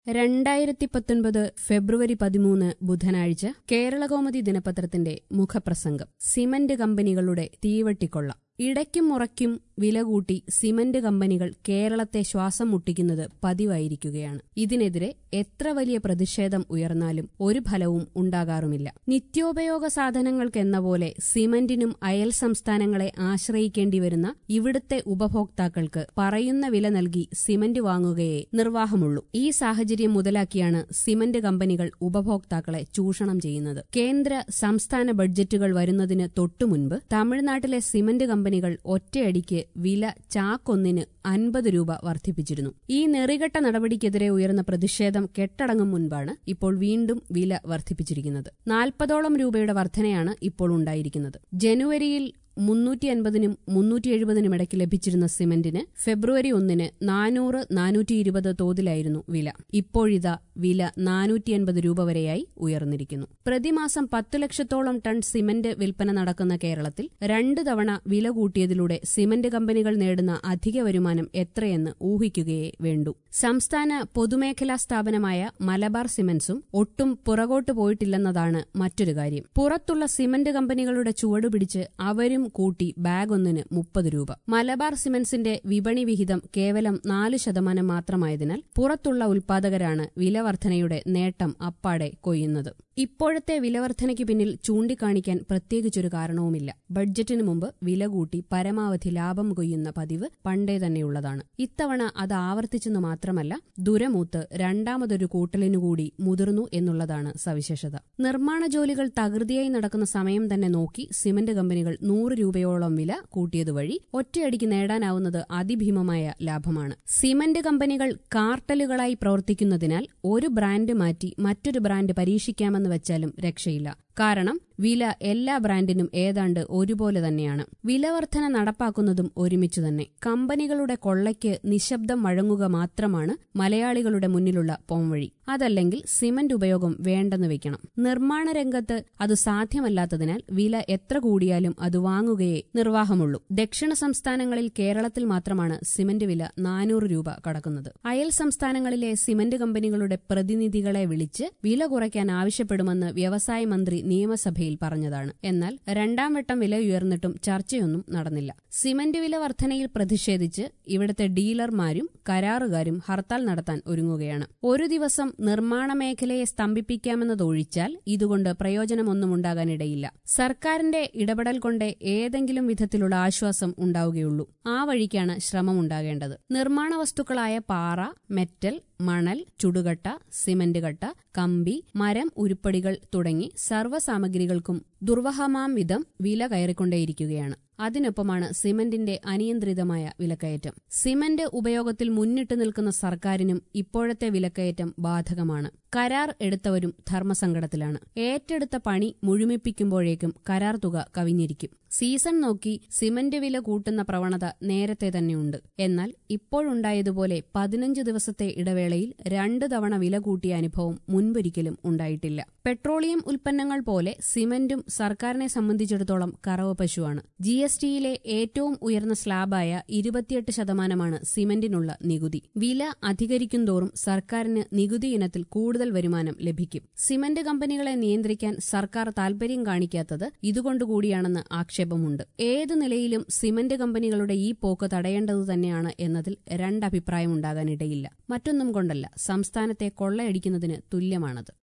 രണ്ടായിരത്തി പത്തൊൻപത് ഫെബ്രുവരി പതിമൂന്ന് ബുധനാഴ്ച കേരളകൗമുദി ദിനപത്രത്തിന്റെ മുഖപ്രസംഗം സിമന്റ് കമ്പനികളുടെ തീവട്ടിക്കൊള്ള ഇടയ്ക്കും മുറയ്ക്കും വില കൂട്ടി സിമന്റ് കമ്പനികൾ കേരളത്തെ ശ്വാസം മുട്ടിക്കുന്നത് പതിവായിരിക്കുകയാണ് ഇതിനെതിരെ എത്ര വലിയ പ്രതിഷേധം ഉയർന്നാലും ഒരു ഫലവും ഉണ്ടാകാറുമില്ല നിത്യോപയോഗ സാധനങ്ങൾക്കെന്ന പോലെ സിമന്റിനും അയൽ സംസ്ഥാനങ്ങളെ ആശ്രയിക്കേണ്ടി വരുന്ന ഇവിടുത്തെ ഉപഭോക്താക്കൾക്ക് പറയുന്ന വില നൽകി സിമന്റ് വാങ്ങുകയേ നിർവാഹമുള്ളൂ ഈ സാഹചര്യം മുതലാക്കിയാണ് സിമന്റ് കമ്പനികൾ ഉപഭോക്താക്കളെ ചൂഷണം ചെയ്യുന്നത് കേന്ദ്ര സംസ്ഥാന ബഡ്ജറ്റുകൾ വരുന്നതിന് തൊട്ടുമുൻപ് തമിഴ്നാട്ടിലെ സിമന്റ് കമ്പനികൾ ഒറ്റയടിക്ക് വില ചാക്കൊന്നിന് അൻപത് രൂപ വർദ്ധിപ്പിച്ചിരുന്നു ഈ നെറികെട്ട നടപടിക്കെതിരെ ഉയർന്ന പ്രതിഷേധം കെട്ടടങ്ങും മുൻപാണ് ഇപ്പോൾ വീണ്ടും വില വർദ്ധിപ്പിച്ചിരിക്കുന്നത് നാൽപ്പതോളം രൂപയുടെ വർധനയാണ് ഇപ്പോൾ ഉണ്ടായിരിക്കുന്നത് ജനുവരിയിൽ മുന്നൂറ്റി അൻപതിനും മുന്നൂറ്റി എഴുപതിനും ഇടയ്ക്ക് ലഭിച്ചിരുന്ന സിമന്റിന് ഫെബ്രുവരി ഒന്നിന് നാനൂറ് നാനൂറ്റി ഇരുപത് തോതിലായിരുന്നു വില ഇപ്പോഴിതാ വില നാനൂറ്റി അൻപത് രൂപ വരെയായി ഉയർന്നിരിക്കുന്നു പ്രതിമാസം പത്തു ലക്ഷത്തോളം ടൺ സിമന്റ് വിൽപ്പന നടക്കുന്ന കേരളത്തിൽ രണ്ടു തവണ വില കൂട്ടിയതിലൂടെ സിമന്റ് കമ്പനികൾ നേടുന്ന അധിക വരുമാനം എത്രയെന്ന് ഊഹിക്കുകയേ വേണ്ടൂ സംസ്ഥാന പൊതുമേഖലാ സ്ഥാപനമായ മലബാർ സിമന്റ്സും ഒട്ടും പുറകോട്ട് പോയിട്ടില്ലെന്നതാണ് മറ്റൊരു കാര്യം പുറത്തുള്ള സിമന്റ് കമ്പനികളുടെ ചുവടുപിടിച്ച് അവരും കൂട്ടി ബാഗ് ഒന്നിന് മുപ്പത് രൂപ മലബാർ സിമന്റ്സിന്റെ വിപണി വിഹിതം കേവലം നാല് ശതമാനം മാത്രമായതിനാൽ പുറത്തുള്ള ഉൽപാദകരാണ് വിലവർധനയുടെ നേട്ടം അപ്പാടെ കൊയ്യുന്നത് ഇപ്പോഴത്തെ വിലവർധനയ്ക്ക് പിന്നിൽ ചൂണ്ടിക്കാണിക്കാൻ പ്രത്യേകിച്ചൊരു കാരണവുമില്ല ബഡ്ജറ്റിന് മുമ്പ് വില കൂട്ടി പരമാവധി ലാഭം കൊയ്യുന്ന പതിവ് പണ്ടേ തന്നെയുള്ളതാണ് ഇത്തവണ അത് ആവർത്തിച്ചെന്ന് മാത്രമല്ല ദുരമൂത്ത് രണ്ടാമതൊരു കൂട്ടലിനുകൂടി മുതിർന്നു എന്നുള്ളതാണ് സവിശേഷത നിർമ്മാണ ജോലികൾ തകൃതിയായി നടക്കുന്ന സമയം തന്നെ നോക്കി സിമന്റ് കമ്പനികൾ നൂറ് രൂപയോളം വില കൂട്ടിയത് വഴി ഒറ്റയടിക്ക് നേടാനാവുന്നത് അതിഭീമമായ ലാഭമാണ് സിമന്റ് കമ്പനികൾ കാർട്ടലുകളായി പ്രവർത്തിക്കുന്നതിനാൽ ഒരു ബ്രാൻഡ് മാറ്റി മറ്റൊരു ബ്രാൻഡ് പരീക്ഷിക്കാമെന്ന് വെച്ചാലും രക്ഷയില്ല കാരണം വില എല്ലാ ബ്രാൻഡിനും ഏതാണ്ട് ഒരുപോലെ തന്നെയാണ് വിലവർധന നടപ്പാക്കുന്നതും ഒരുമിച്ചു തന്നെ കമ്പനികളുടെ കൊള്ളയ്ക്ക് നിശബ്ദം വഴങ്ങുക മാത്രമാണ് മലയാളികളുടെ മുന്നിലുള്ള പോംവഴി അതല്ലെങ്കിൽ സിമന്റ് ഉപയോഗം വേണ്ടെന്ന് വെക്കണം നിർമ്മാണ രംഗത്ത് അത് സാധ്യമല്ലാത്തതിനാൽ വില എത്ര കൂടിയാലും അത് വാങ്ങുകയേ നിർവാഹമുള്ളൂ ദക്ഷിണ സംസ്ഥാനങ്ങളിൽ കേരളത്തിൽ മാത്രമാണ് സിമന്റ് വില നാനൂറ് രൂപ കടക്കുന്നത് അയൽ സംസ്ഥാനങ്ങളിലെ സിമന്റ് കമ്പനികളുടെ പ്രതിനിധികളെ വിളിച്ച് വില കുറയ്ക്കാൻ ആവശ്യപ്പെടുമെന്ന് വ്യവസായ മന്ത്രി നിയമസഭയിൽ പറഞ്ഞതാണ് എന്നാൽ രണ്ടാം വട്ടം വില ഉയർന്നിട്ടും ചർച്ചയൊന്നും നടന്നില്ല സിമന്റ് വില വർധനയിൽ പ്രതിഷേധിച്ച് ഇവിടുത്തെ ഡീലർമാരും കരാറുകാരും ഹർത്താൽ നടത്താൻ ഒരുങ്ങുകയാണ് ഒരു ദിവസം നിർമ്മാണ മേഖലയെ സ്തംഭിപ്പിക്കാമെന്നതൊഴിച്ചാൽ ഇതുകൊണ്ട് പ്രയോജനമൊന്നും ഉണ്ടാകാനിടയില്ല സർക്കാരിന്റെ ഇടപെടൽ കൊണ്ട് ഏതെങ്കിലും വിധത്തിലുള്ള ആശ്വാസം ഉണ്ടാവുകയുള്ളൂ ആ വഴിക്കാണ് ശ്രമമുണ്ടാകേണ്ടത് നിർമ്മാണ വസ്തുക്കളായ പാറ മെറ്റൽ മണൽ ചുടുകട്ട സിമന്റ് കട്ട കമ്പി മരം ഉരുപ്പടികൾ തുടങ്ങി സർവ്വസാമഗ്രികൾക്കും ദുർവഹമാം വിധം വില കയറിക്കൊണ്ടേയിരിക്കുകയാണ് അതിനൊപ്പമാണ് സിമന്റിന്റെ അനിയന്ത്രിതമായ വിലക്കയറ്റം സിമന്റ് ഉപയോഗത്തിൽ മുന്നിട്ട് നിൽക്കുന്ന സർക്കാരിനും ഇപ്പോഴത്തെ വിലക്കയറ്റം ബാധകമാണ് കരാർ എടുത്തവരും ധർമ്മസങ്കടത്തിലാണ് ഏറ്റെടുത്ത പണി മുഴുമിപ്പിക്കുമ്പോഴേക്കും കരാർ തുക കവിഞ്ഞിരിക്കും സീസൺ നോക്കി സിമന്റ് വില കൂട്ടുന്ന പ്രവണത നേരത്തെ തന്നെയുണ്ട് എന്നാൽ ഇപ്പോഴുണ്ടായതുപോലെ പതിനഞ്ച് ദിവസത്തെ ഇടവേളയിൽ രണ്ട് തവണ വില കൂട്ടിയ അനുഭവം മുൻപൊരിക്കലും ഉണ്ടായിട്ടില്ല പെട്രോളിയം ഉൽപ്പന്നങ്ങൾ പോലെ സിമന്റും സർക്കാരിനെ സംബന്ധിച്ചിടത്തോളം കറവ പശുവാണ് ജി എസ് ടിയിലെ ഏറ്റവും ഉയർന്ന സ്ലാബായ ഇരുപത്തിയെട്ട് ശതമാനമാണ് സിമന്റിനുള്ള നികുതി വില അധികരിക്കുന്തോറും സർക്കാരിന് നികുതി ഇനത്തിൽ കൂടുതൽ വരുമാനം ലഭിക്കും സിമന്റ് കമ്പനികളെ നിയന്ത്രിക്കാൻ സർക്കാർ താൽപര്യം കാണിക്കാത്തത് ഇതുകൊണ്ടുകൂടിയാണെന്ന് ആക്ഷേപമുണ്ട് ഏതു നിലയിലും സിമന്റ് കമ്പനികളുടെ ഈ പോക്ക് തടയേണ്ടതു തന്നെയാണ് എന്നതിൽ രണ്ടഭിപ്രായമുണ്ടാകാനിടയില്ല മറ്റൊന്നും കൊണ്ടല്ല സംസ്ഥാനത്തെ കൊള്ളയടിക്കുന്നതിന് തുല്യമാണത്